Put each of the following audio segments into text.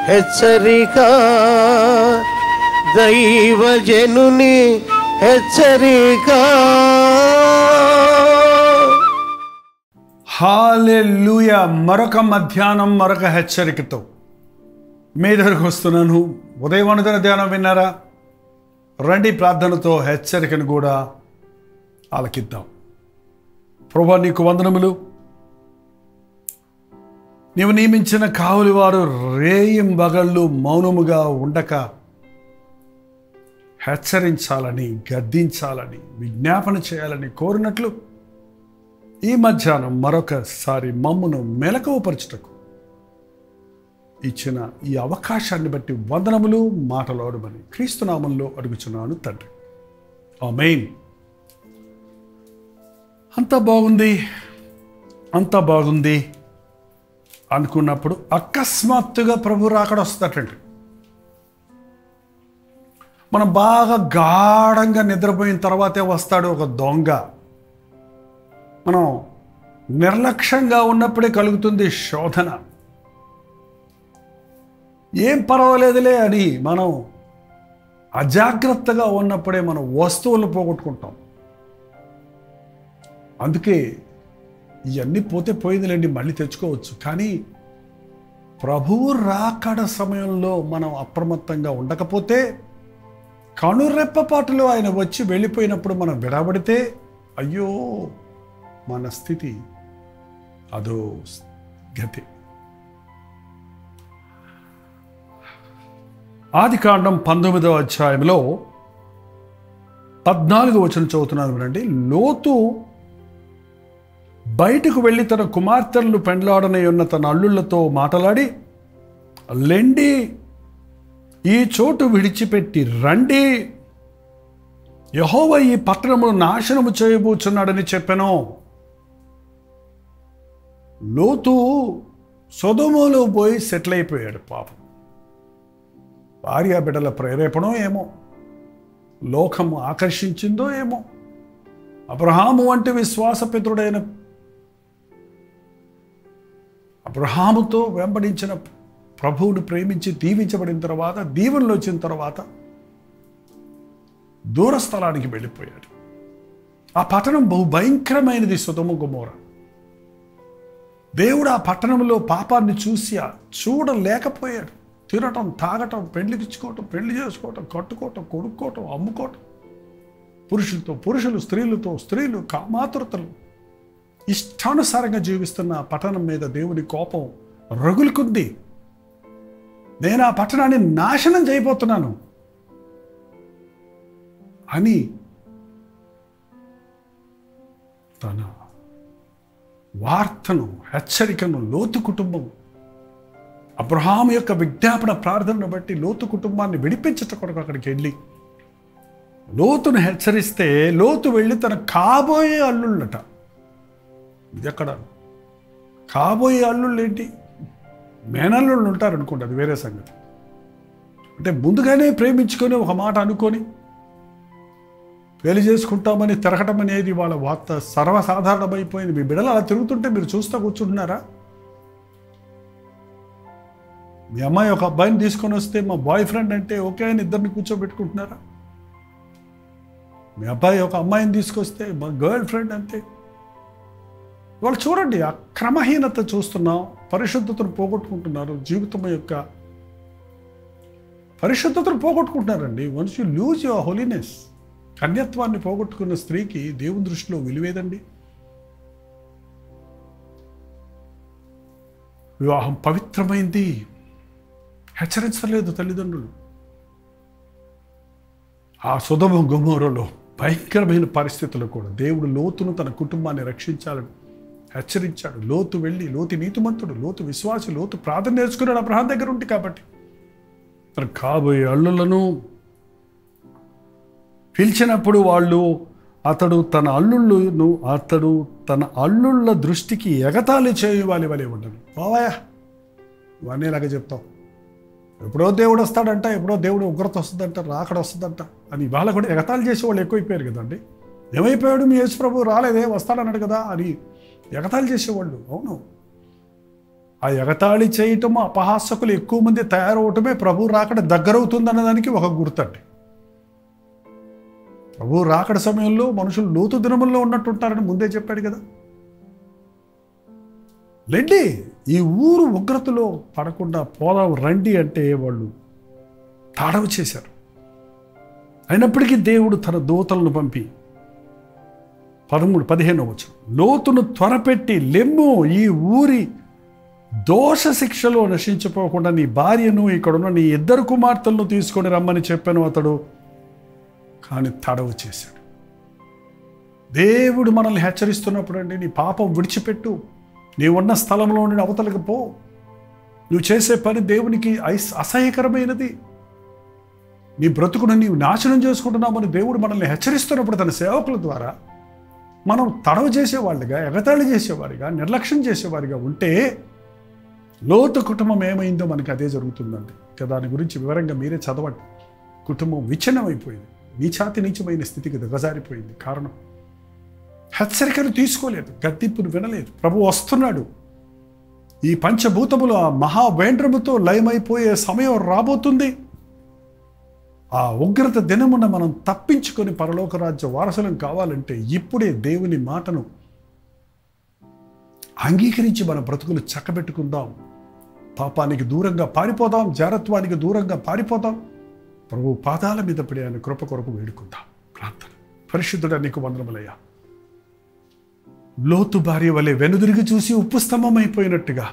హెచ్చరిక దైవజనుని హెచ్చరిక హాలెలూయ మరొక మధ్యాహ్నం మరొక హెచ్చరికతో మీ దగ్గరకు వస్తున్నాను ఉదయం అనుదిన ధ్యానం విన్నారా రండి ప్రార్థనతో హెచ్చరికను కూడా ఆలకిద్దాం ప్రభా నీకు వందనములు నీవు నియమించిన కావులి వారు రేయం బగళ్ళు మౌనముగా ఉండక హెచ్చరించాలని గద్దించాలని విజ్ఞాపన చేయాలని కోరినట్లు ఈ మధ్యాహ్నం మరొకసారి మమ్మును మెలకువపరచుటకు ఇచ్చిన ఈ అవకాశాన్ని బట్టి వందనములు మాటలాడమని క్రీస్తునామంలో అడుగుచున్నాను తండ్రి ఆ మెయిన్ అంతా బాగుంది అంతా బాగుంది అనుకున్నప్పుడు అకస్మాత్తుగా ప్రభు రాకడ వస్తుందటండి మనం బాగా గాఢంగా నిద్రపోయిన తర్వాతే వస్తాడు ఒక దొంగ మనం నిర్లక్ష్యంగా ఉన్నప్పుడే కలుగుతుంది శోధన ఏం పర్వాలేదులే అని మనం అజాగ్రత్తగా ఉన్నప్పుడే మనం వస్తువులు పోగొట్టుకుంటాం అందుకే ఇవన్నీ పోతే పోయిందిలేండి మళ్ళీ తెచ్చుకోవచ్చు కానీ ప్రభువు రాకడ సమయంలో మనం అప్రమత్తంగా ఉండకపోతే కనురెప్పపాటులో ఆయన వచ్చి వెళ్ళిపోయినప్పుడు మనం విడబడితే అయ్యో మన స్థితి అదో గతి ఆది కాండం పంతొమ్మిదవ అధ్యాయంలో పద్నాలుగు వచనం చదువుతున్నాను వినండి లోతు బయటకు వెళ్ళి తన కుమార్తెలను పెండ్లాడనే ఉన్న తన అల్లుళ్లతో మాట్లాడి లెండి ఈ చోటు విడిచిపెట్టి రండి యహోవ ఈ పట్టణమును నాశనము చేయబోచున్నాడని చెప్పాను లోతు సొదములో పోయి సెటిల్ అయిపోయాడు పాపం భార్య బిడ్డల ప్రేరేపణో ఏమో లోకము ఆకర్షించిందో ఏమో అబ్రహాము వంటి విశ్వాసపిత్రుడైన అబ్రహాముతో వెంబడించిన ప్రభువుని ప్రేమించి దీవించబడిన తర్వాత దీవెనలు వచ్చిన తర్వాత దూర స్థలానికి వెళ్ళిపోయాడు ఆ పట్టణం బహు భయంకరమైనది సుతము గుమోర దేవుడు ఆ పట్టణంలో పాపాన్ని చూసి ఆ చూడలేకపోయాడు తినటం తాగటం పెళ్లికిచ్చుకోవటం పెళ్లి చేసుకోవటం కట్టుకోవటం కొనుక్కోవటం అమ్ముకోవటం పురుషులతో పురుషులు స్త్రీలతో స్త్రీలు కామాతురతలు ఇష్టానుసారంగా జీవిస్తున్న ఆ పట్టణం మీద దేవుడి కోపం రగులుకుంది నేను ఆ పట్టణాన్ని నాశనం చేయబోతున్నాను అని తన వార్తను హెచ్చరికను లోతు కుటుంబం అబ్రహాం యొక్క విజ్ఞాపన ప్రార్థనను బట్టి లోతు కుటుంబాన్ని విడిపించట కొరకు అక్కడికి వెళ్ళి లోతును హెచ్చరిస్తే లోతు వెళ్ళి తన కాబోయే అల్లుళ్ళట ఇది ఎక్కడ కాబోయే అల్లుళ్ళు ఏంటి మేనల్లుళ్ళు ఉంటారు అనుకోండి అది వేరే సంగతి అంటే ముందుగానే ప్రేమించుకొని ఒక మాట అనుకొని పెళ్లి చేసుకుంటామని తిరగటం అనేది వాళ్ళ వార్త సర్వసాధారణమైపోయింది మీ బిడ్డలు అలా తిరుగుతుంటే మీరు చూస్తూ కూర్చుంటున్నారా మీ అమ్మాయి ఒక అబ్బాయిని తీసుకొని వస్తే మా బాయ్ ఫ్రెండ్ అంటే ఓకే అని ఇద్దరిని కూర్చోబెట్టుకుంటున్నారా మీ అబ్బాయి ఒక అమ్మాయిని తీసుకొస్తే మా గర్ల్ ఫ్రెండ్ అంతే వాళ్ళు చూడండి ఆ క్రమహీనత చూస్తున్నాం పరిశుద్ధతను పోగొట్టుకుంటున్నారు జీవితం యొక్క పరిశుద్ధతను పోగొట్టుకుంటున్నారండి once you lose your holiness కన్యత్వాన్ని పోగొట్టుకున్న స్త్రీకి దేవుని దృష్టిలో విలువేదండి వివాహం పవిత్రమైంది హెచ్చరించలేదు తల్లిదండ్రులు ఆ సుధమ గుమోరలో భయంకరమైన పరిస్థితులు కూడా దేవుడు లోతును తన కుటుంబాన్ని రక్షించాలని హెచ్చరించాడు లోతు వెళ్ళి లోతు నీతిమంతుడు లోతు విశ్వాసి లోతు ప్రార్థన నేర్చుకున్నాడు అబ్రహాం దగ్గర ఉంటే కాబట్టి తన కాబోయే అల్లులను పిలిచినప్పుడు వాళ్ళు అతడు తన అల్లుళ్ళను అతడు తన అల్లుళ్ళ దృష్టికి ఎగతాళి చేయవాలి వలె ఉండను బావాయా ఇవన్నీ ఇలాగ చెప్తాం ఎప్పుడో దేవుడు వస్తాడంట ఎప్పుడో దేవుడు ఉగ్రత వస్తుందంట రాకడ వస్తుందంట అని ఇవాళ కూడా ఎగతాళి చేసే వాళ్ళు ఎక్కువైపోయారు కదండి ఏమైపోయాడు మీ యేసు ప్రభు రాలేదే వస్తాడన్నాడు కదా అని ఎగతాళి చేసేవాళ్ళు అవును ఆ ఎగతాళి చేయటం అపహాసకులు ఎక్కువ మంది తయారవటమే ప్రభు రాకడ దగ్గరవుతుందన్న దానికి ఒక గుర్తండి ప్రభు రాకడ సమయంలో మనుషులు లోతు దినముల్లో ఉన్నట్టుంటారని ముందే చెప్పాడు కదా లెండి ఈ ఊరు ఉగ్రతలో పడకుండా పోదాం రండి అంటే వాళ్ళు తాడవ చేశారు అయినప్పటికీ దేవుడు తన దూతలను పంపి పదమూడు పదిహేను వచ్చు లోతును త్వరపెట్టి లెమ్ము ఈ ఊరి దోష శిక్షలో నశించిపోకుండా నీ భార్యను ఇక్కడున్న నీ ఇద్దరు కుమార్తెలను తీసుకొని రమ్మని చెప్పాను అతడు కానీ తడవు చేశాడు దేవుడు మనల్ని హెచ్చరిస్తున్నప్పుడు అండి నీ పాపం విడిచిపెట్టు నీవు ఉన్న స్థలంలో నుండి అవతలకు పో నువ్వు చేసే పని దేవునికి ఐస్- అసహ్యకరమైనది నీ బ్రతుకును నీవు నాశనం చేసుకుంటున్నామని దేవుడు మనల్ని హెచ్చరిస్తున్నప్పుడు తన సేవకుల ద్వారా మనం తడవ చేసేవాళ్ళుగా ఎగతాళి చేసేవారిగా నిర్లక్ష్యం చేసేవారిగా ఉంటే లోతు కుటుంబం ఏమైందో మనకి అదే జరుగుతుందండి ఇక దాని గురించి వివరంగా మీరే చదవండి కుటుంబం విచ్ఛిన్నమైపోయింది నీచాతి నీచమైన స్థితికి దిగజారిపోయింది కారణం హెచ్చరికలు తీసుకోలేదు గద్దింపును వినలేదు ప్రభు వస్తున్నాడు ఈ పంచభూతములు ఆ మహావేంద్రముతో లయమైపోయే సమయం రాబోతుంది ఆ ఉగ్రత దినమున మనం తప్పించుకొని పరలోక రాజ్య వారసులం కావాలంటే ఇప్పుడే దేవుని మాటను అంగీకరించి మన బ్రతుకులు చక్కబెట్టుకుందాం పాపానికి దూరంగా పారిపోదాం జారత్వానికి దూరంగా పారిపోదాం ప్రభు పాదాల మీద పడి ఆయన కృప కొరకు వేడుకుందాం ప్రార్థన పరిశుద్ధుడ నీకు వందనములయ్యా లోతు భార్య వలె వెనుదిరిగి చూసి ఉప్పు స్తంభం అయిపోయినట్టుగా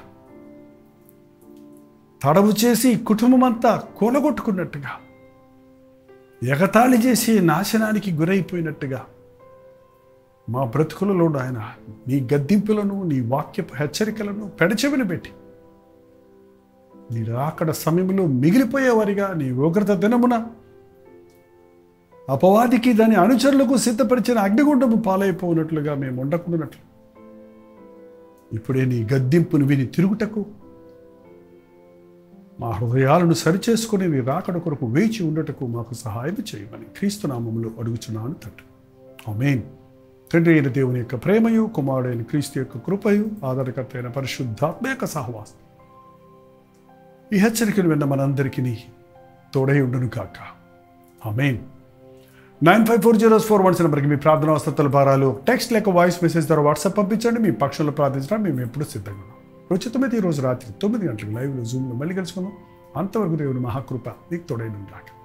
తడవు చేసి కుటుంబం అంతా కూలగొట్టుకున్నట్టుగా ఎగతాళి చేసి నాశనానికి గురైపోయినట్టుగా మా బ్రతుకులలో ఆయన నీ గద్దింపులను నీ వాక్యపు హెచ్చరికలను పెడచెవిన పెట్టి నీ రాకడ సమయంలో మిగిలిపోయేవారిగా నీ ఉగ్రత దినమున అపవాదికి దాని అనుచరులకు సిద్ధపరిచిన అగ్నిగుండము పాలైపోయినట్లుగా మేము ఉండకుండానట్లు ఇప్పుడే నీ గద్దింపును విని తిరుగుటకు మా హృదయాలను సరిచేసుకుని నీ రాకడ కొరకు వేచి ఉండటకు మాకు సహాయం చేయమని క్రీస్తు నామములో అడుగుచున్నాను తండ్రి ఆమేన్ తండ్రి అయిన దేవుని యొక్క ప్రేమయు కుమారుడైన క్రీస్తు యొక్క కృపయు ఆదరణకర్త అయిన పరిశుద్ధాత్మ యొక్క సహవాసం ఈ హెచ్చరికను విన్న మనందరికీ తోడై ఉండును కాక amen nine five four zeros four ones నెంబర్కి మీ ప్రార్థన వసతుల భారాలు టెక్స్ట్ లేక వాయిస్ మెసేజ్ ద్వారా వాట్సాప్ పంపించండి మీ పక్షంలో ప్రార్థించడం మేము ఎప్పుడు సిద్ధంగా ఉన్నాం ఉచితమైతే ఈ రోజు రాత్రి తొమ్మిది గంటలకు లైవ్లో జూమ్లో మళ్ళీ కలుసుకుందాం అంతవరకు దేవుని మహాకృప నీకు తోడైన కాక